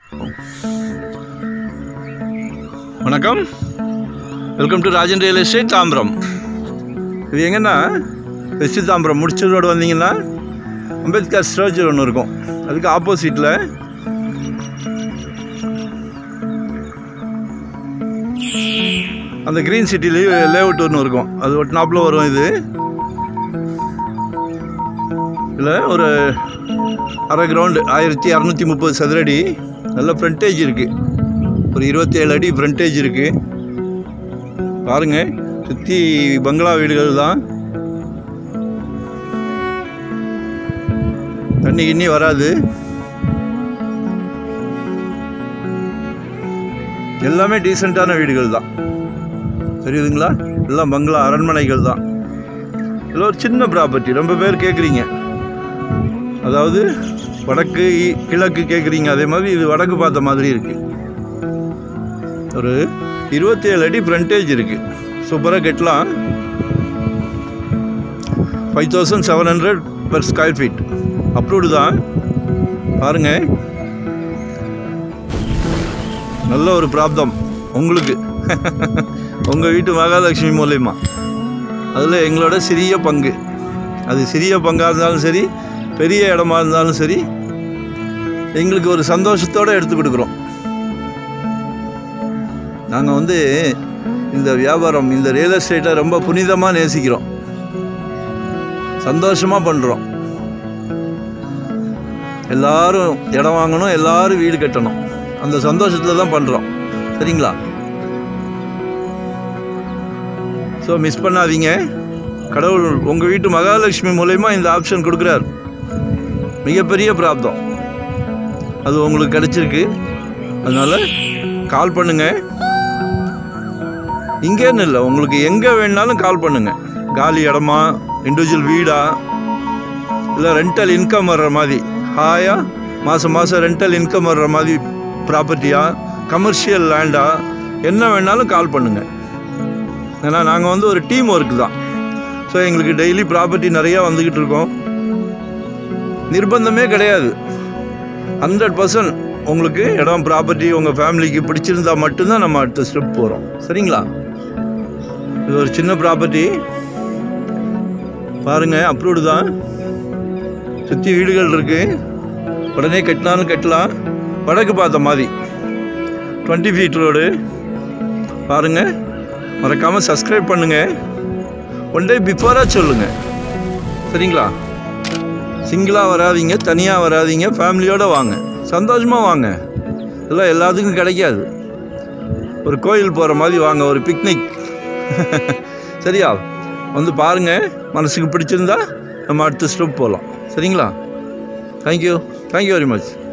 வணக்கம் welcome to Rajan real estate Tambaram இது எங்கன்னா வெஸ்ட் தாம்பரம் முடிச்ச ரோடு வந்தீங்கன்னா அம்பேத்கர் ஸ்ட்ரக்சர் ஒன்று இருக்கும் அதுக்கு ஆப்போசிட்டில் அந்த க்ரீன் சிட்டி லேஅவுட் ஒன்று இருக்கும் அது ஒட்டினாப்பில் வரும் இது இதில் ஒரு அரை கிரவுண்டு ஆயிரத்தி இரநூத்தி முப்பது சதுரடி நல்ல ஃப்ரண்டேஜ் இருக்குது ஒரு இருபத்தேழு அடி ஃப்ரண்டேஜ் இருக்குது பாருங்க சுற்றி பங்களா வீடுகள் தான் தண்ணி கிண்ணி வராது எல்லாமே டீசெண்டான வீடுகள் தான் தெரியுதுங்களா எல்லாம் பங்களா அரண்மனைகள் தான் இதில் ஒரு சின்ன ப்ராப்பர்ட்டி ரொம்ப பேர் கேட்குறீங்க அதாவது வடக்கு இ- கிழக்கு கேட்குறீங்க அதே மாதிரி இது வடக்கு பார்த்த மாதிரி இருக்குது ஒரு இருபத்தேழு அடி ஃப்ரண்டேஜ் இருக்குது சூப்பராக கட்டலாம் five thousand seven hundred per square feet approved தான் பாருங்க நல்ல ஒரு பிராப்தம் உங்களுக்கு உங்கள் வீட்டு மகாலட்சுமி மூலயமா அதில் எங்களோட சிறிய பங்கு அது சிறிய பங்காக இருந்தாலும் சரி பெரிய இடமா இருந்தாலும் சரி எங்களுக்கு ஒரு சந்தோஷத்தோடு எடுத்து கொடுக்குறோம் நாங்கள் வந்து இந்த வியாபாரம் இந்த ரியல் எஸ்டேட்டை ரொம்ப புனிதமாக நேசிக்கிறோம் சந்தோஷமாக பண்ணுறோம் எல்லாரும் இடம் வாங்கணும் எல்லாரும் வீடு கட்டணும் அந்த சந்தோஷத்தில் தான் பண்ணுறோம் சரிங்களா ஸோ மிஸ் பண்ணாதீங்க கடவுள் உங்கள் வீட்டு மகாலட்சுமி மூலயமா இந்த ஆப்ஷன் கொடுக்குறார் மிகப்பெரிய பிராப்தம் அது உங்களுக்கு கிடைச்சிருக்கு அதனால் கால் பண்ணுங்கள் இங்கேன்னு இல்லை உங்களுக்கு எங்கே வேணாலும் கால் பண்ணுங்க காலி இடமா இண்டிவிஜுவல் வீடா இல்லை ரெண்டல் இன்கம் வர்ற மாதிரி ஹாயா மாதம் மாதம் ரெண்டல் இன்கம் வர்ற மாதிரி ப்ராப்பர்ட்டியா கமர்ஷியல் லேண்டா என்ன வேணாலும் கால் பண்ணுங்க ஏன்னா நாங்கள் வந்து ஒரு டீம் ஒர்க் தான் ஸோ எங்களுக்கு டெய்லி ப்ராப்பர்ட்டி நிறையா வந்துக்கிட்டு இருக்கோம் நிர்பந்தமே கிடையாது ஹண்ட்ரட் பர்சன்ட் உங்களுக்கு இடம் ப்ராப்பர்ட்டி உங்கள் ஃபேமிலிக்கு பிடிச்சிருந்தா மட்டும்தான் நம்ம அடுத்த ஸ்டெப் போகிறோம் சரிங்களா இது ஒரு சின்ன ப்ராப்பர்ட்டி பாருங்க அப்ரூவ்டு தான் சுற்றி வீடுகள் இருக்கு உடனே கட்டினாலும் கட்டலாம் வடக்கு பார்த்த மாதிரி டுவெண்ட்டி ஃபீட் ரோடு பாருங்க மறக்காமல் சப்ஸ்கிரைப் பண்ணுங்க ஒன் டே பிஃபோராக சொல்லுங்கள் சரிங்களா சிங்கிளாக வராதீங்க தனியாக வராதீங்க ஃபேமிலியோடு வாங்க சந்தோஷமாக வாங்க இதெல்லாம் எல்லாத்துக்கும் கிடைக்காது ஒரு கோயில் போகிற மாதிரி வாங்க ஒரு பிக்னிக் சரியா வந்து பாருங்கள் மனசுக்கு பிடிச்சிருந்தா நம்ம அடுத்த ஸ்டெப் போகலாம் சரிங்களா தேங்க்யூ தேங்க்யூ வெரி மச்